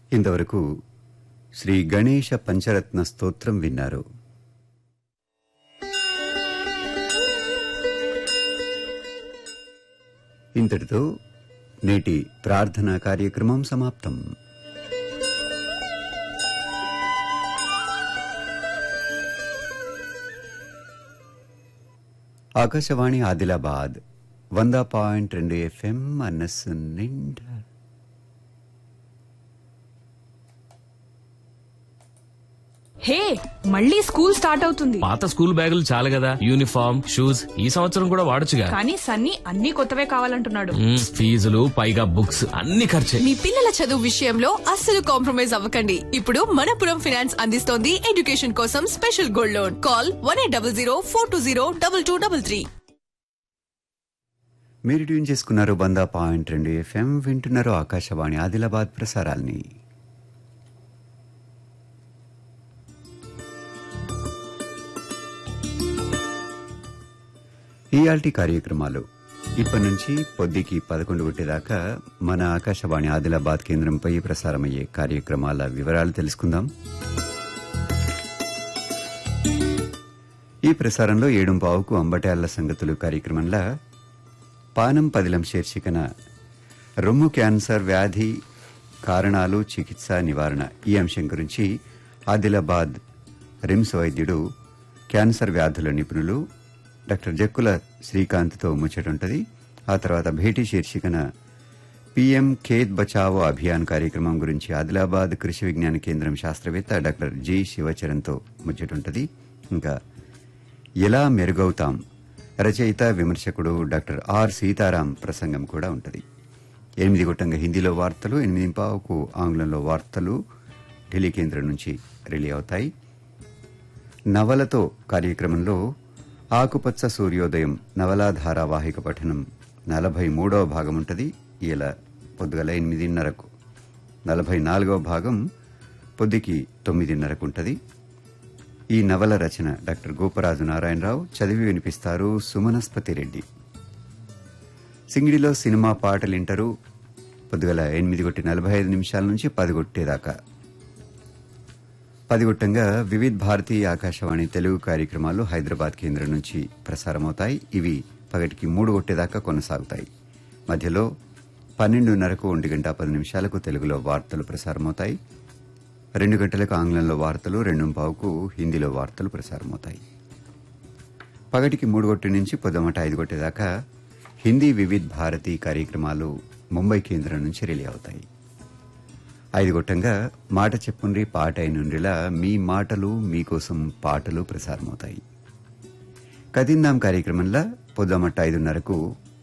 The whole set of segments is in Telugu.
ఇంతవరకు శ్రీ గణేశ పంచరత్న స్తోత్రం విన్నారు ఇంతటితో నేటి ప్రార్థనా కార్యక్రమం సమాప్తం ఆకాశవాణి ఆదిలాబాద్ వంద పాయింట్ రెండు ఎఫ్ఎం మనస్సు నిండా హే మళ్ళీ స్కూల్ స్టార్ట్ అవుతుంది పాత స్కూల్ బ్యాగులు చాలు కదా యూనిఫామ్ షూస్ ఈ సంవత్సరం కూడా వాడొచ్చుగా కానీ సన్నీ అన్ని కొత్తవే కావాలంటున్నాడు మ్మ్, ఫీజులు పైగా బుక్స్ అన్ని ఖర్చే మీ పిల్లల చదువు విషయంలో అస్సలు కాంప్రమైజ్ అవ్వకండి ఇప్పుడు మనపురం ఫైనాన్స్ అందిస్తోంది ఎడ్యుకేషన్ కోసం special gold loan call one eight double zero four two zero double two double three మీరు ట్యూన్ చేసుకున్నారు వంద పాయింట్ రెండు ఎఫ్ఎం వింటున్నారు ఆకాశవాణి ఆదిలాబాద్ ప్రసారాల్ని ఇయాల్టి కార్యక్రమాలు ఇప్పటి నుంచి పొద్దుకి పదకొండు కొట్టేదాకా మన ఆకాశవాణి ఆదిలాబాద్ కేంద్రంపై ప్రసారమయ్యే కార్యక్రమాల వివరాలు తెలుసుకుందాం ఈ ప్రసారంలో ఏడుంపావుకు అంబటాళ్ల సంగతులు కార్యక్రమంలో పానం పదిలం శీర్షికన రొమ్ము క్యాన్సర్ వ్యాధి కారణాలు చికిత్స నివారణ ఈ అంశం గురించి ఆదిలాబాద్ రిమ్స్ వైద్యుడు క్యాన్సర్ వ్యాధుల నిపుణులు డాక్టర్ జక్కుల శ్రీకాంత్తో ముచ్చటుంటది ఆ తర్వాత భేటీ శీర్షికన పీఎం ఖేత్ బచావో అభియాన్ కార్యక్రమం గురించి ఆదిలాబాద్ కృషి విజ్ఞాన కేంద్రం శాస్త్రవేత్త డాక్టర్ జి శివచరణ్తో ముచ్చటుంటది ఇంకా ఎలా మెరుగవుతాం రచయిత విమర్శకుడు డాక్టర్ ఆర్ సీతారాం ప్రసంగం కూడా ఉంటుంది ఎనిమిది గొట్టంగా హిందీలో వార్తలు ఎనిమిది పావుకు ఆంగ్లంలో వార్తలు ఢిల్లీ కేంద్రం నుంచి రిలీ అవుతాయి నవలతో కార్యక్రమంలో ఆకుపచ్చ సూర్యోదయం నవలా ధారావాహిక పఠనం నలభై మూడవ భాగం ఉంటుంది ఇలా పొద్దుగల ఎనిమిదిన్నరకు నలభై నాలుగవ భాగం పొద్దుకి తొమ్మిదిన్నరకు ఉంటుంది ఈ నవల రచన డాక్టర్ గోపరాజు నారాయణరావు చదివి వినిపిస్తారు సుమనస్పతి రెడ్డి సింగిడిలో సినిమా పాటలు వింటారు పొద్దుగల ఎనిమిది కొట్టి నలభై ఐదు నిమిషాల నుంచి పది కొట్టేదాకా పదిగొట్టంగా వివిధ్ భారతి ఆకాశవాణి తెలుగు కార్యక్రమాలు హైదరాబాద్ కేంద్రం నుంచి ప్రసారమవుతాయి ఇవి పగటికి మూడు కొట్టేదాకా కొనసాగుతాయి మధ్యలో పన్నెండున్నరకు ఒంటి గంట పది నిమిషాలకు తెలుగులో వార్తలు ప్రసారమవుతాయి రెండు గంటలకు ఆంగ్లంలో వార్తలు రెండు పావుకు హిందీలో వార్తలు ప్రసారమవుతాయి పగటికి మూడు గొట్టి నుంచి పొద్దుమట ఐదు గొట్టేదాకా హిందీ వివిధ్ భారతి కార్యక్రమాలు ముంబై కేంద్రం నుంచి రిలీ అవుతాయి ఐదు గొట్టంగా మాట చెప్పుండ్రి పాట అయినుండిలా మీ మాటలు మీకోసం పాటలు ప్రసారమవుతాయి కదిందాం కార్యక్రమంలో పొద్దుమట్ట ఐదున్నరకు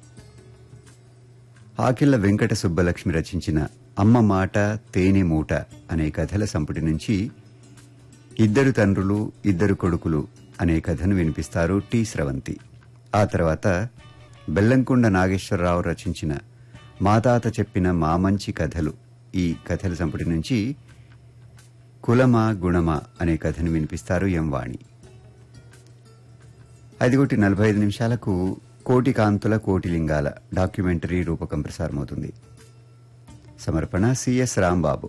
ఆకిళ్ల వెంకట సుబ్బలక్ష్మి రచించిన అమ్మ మాట తేనె మూట అనే కథల సంపుటి నుంచి ఇద్దరు తండ్రులు ఇద్దరు కొడుకులు అనే కథను వినిపిస్తారు టి స్రవంతి ఆ తర్వాత బెల్లంకొండ నాగేశ్వరరావు రచించిన మా తాత చెప్పిన మా మంచి కథలు ఈ కథల సంపుటి నుంచి కులమా గుణమా అనే కథను వినిపిస్తారు ఎం వాణి ఐదుగొట్టి నలభై ఐదు నిమిషాలకు కోటి కాంతుల కోటి లింగాల డాక్యుమెంటరీ రూపకం ప్రసారమవుతుంది సమర్పణ సిఎస్ రాంబాబు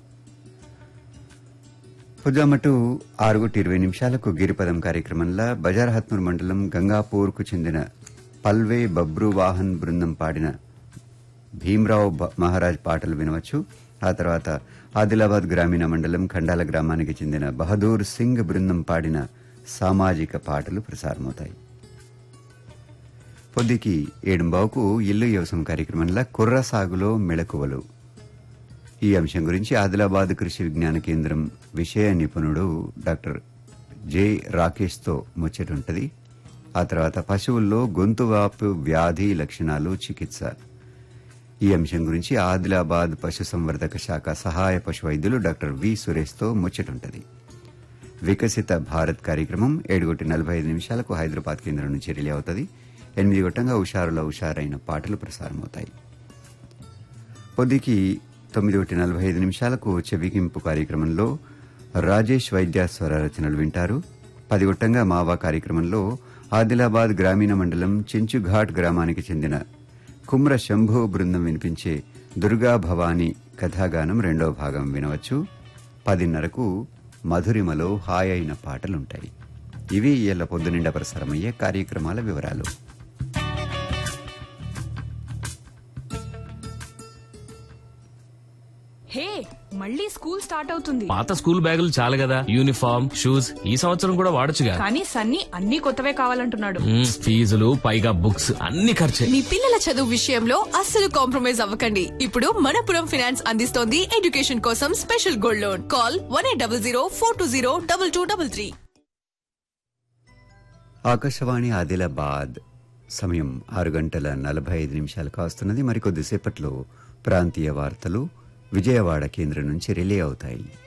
పొద్దుమటు ఆరుగుటి ఇరవై నిమిషాలకు గిరిపదం కార్యక్రమంలో బజార్ హత్నూర్ మండలం గంగాపూర్కు చెందిన పల్వే బబ్రు వాహన్ బృందం పాడిన భీమరావు బ- మహారాజ్ పాటలు వినవచ్చు ఆ తర్వాత ఆదిలాబాద్ గ్రామీణ మండలం ఖండాల గ్రామానికి చెందిన బహదూర్ సింగ్ బృందం పాడిన సామాజిక పాటలు ప్రసారమవుతాయి పొద్దుకి ఏడుంబావుకు ఇల్లు వ్యవసాయం కార్యక్రమంలో కుర్ర సాగులో మెళకువలు ఈ అంశం గురించి ఆదిలాబాద్ కృషి విజ్ఞాన కేంద్రం విషయ నిపుణుడు డాక్టర్ జె రాకేష్తో ముచ్చటుంటది ఆ తర్వాత పశువుల్లో గొంతువాపు వ్యాధి లక్షణాలు చికిత్స ఈ అంశం గురించి ఆదిలాబాద్ పశు సంవర్ధక శాఖ సహాయ పశు వైద్యులు డాక్టర్ వి సురేష్తో ముచ్చటుంటది వికసిత భారత్ కార్యక్రమం ఏడుగొట్టి నలభై ఐదు నిమిషాలకు హైదరాబాద్ కేంద్రం నుంచి రిలే అవుతుంది ఎనిమిది గొట్టంగా హుషారులో హుషారైన పాటలు ప్రసారమవుతాయి పొద్దుకి తొమ్మిది ఒకటి నలభై ఐదు నిమిషాలకు చెవికింపు కార్యక్రమంలో రాజేష్ వైద్య స్వర రచనలు వింటారు పది గొట్టంగా మావా కార్యక్రమంలో ఆదిలాబాద్ గ్రామీణ మండలం చెంచుఘాట్ గ్రామానికి చెందిన కుమ్ర శంభు బృందం వినిపించే దుర్గా భవానీ కథాగానం రెండో భాగం వినవచ్చు పదిన్నరకు మధురిమలో హాయ్ అయిన పాటలుంటాయి ఇవి ఇయ్యాల పొద్దునిండా ప్రసారమయ్యే కార్యక్రమాల వివరాలు హే మళ్ళీ స్కూల్ స్టార్ట్ అవుతుంది పాత స్కూల్ బ్యాగులు చాలు కదా యూనిఫామ్ షూస్ ఈ సంవత్సరం కూడా వాడొచ్చుగా కానీ సన్నీ అన్ని కొత్తవే కావాలంటున్నాడు మ్మ్, ఫీజులు పైగా బుక్స్ అన్ని ఖర్చే మీ పిల్లల చదువు విషయంలో అస్సలు కాంప్రమైజ్ అవ్వకండి ఇప్పుడు మనపురం ఫైనాన్స్ అందిస్తోంది ఎడ్యుకేషన్ కోసం special gold loan call one eight double zero four two zero double two double three Akashvani Adilabad సమయం ఆరు గంటల నలభై ఐదు నిమిషాలు కాస్తున్నది మరికొద్దిసేపట్లో ప్రాంతీయ వార్తలు విజయవాడ కేంద్రం నుంచి రిలే అవుతాయి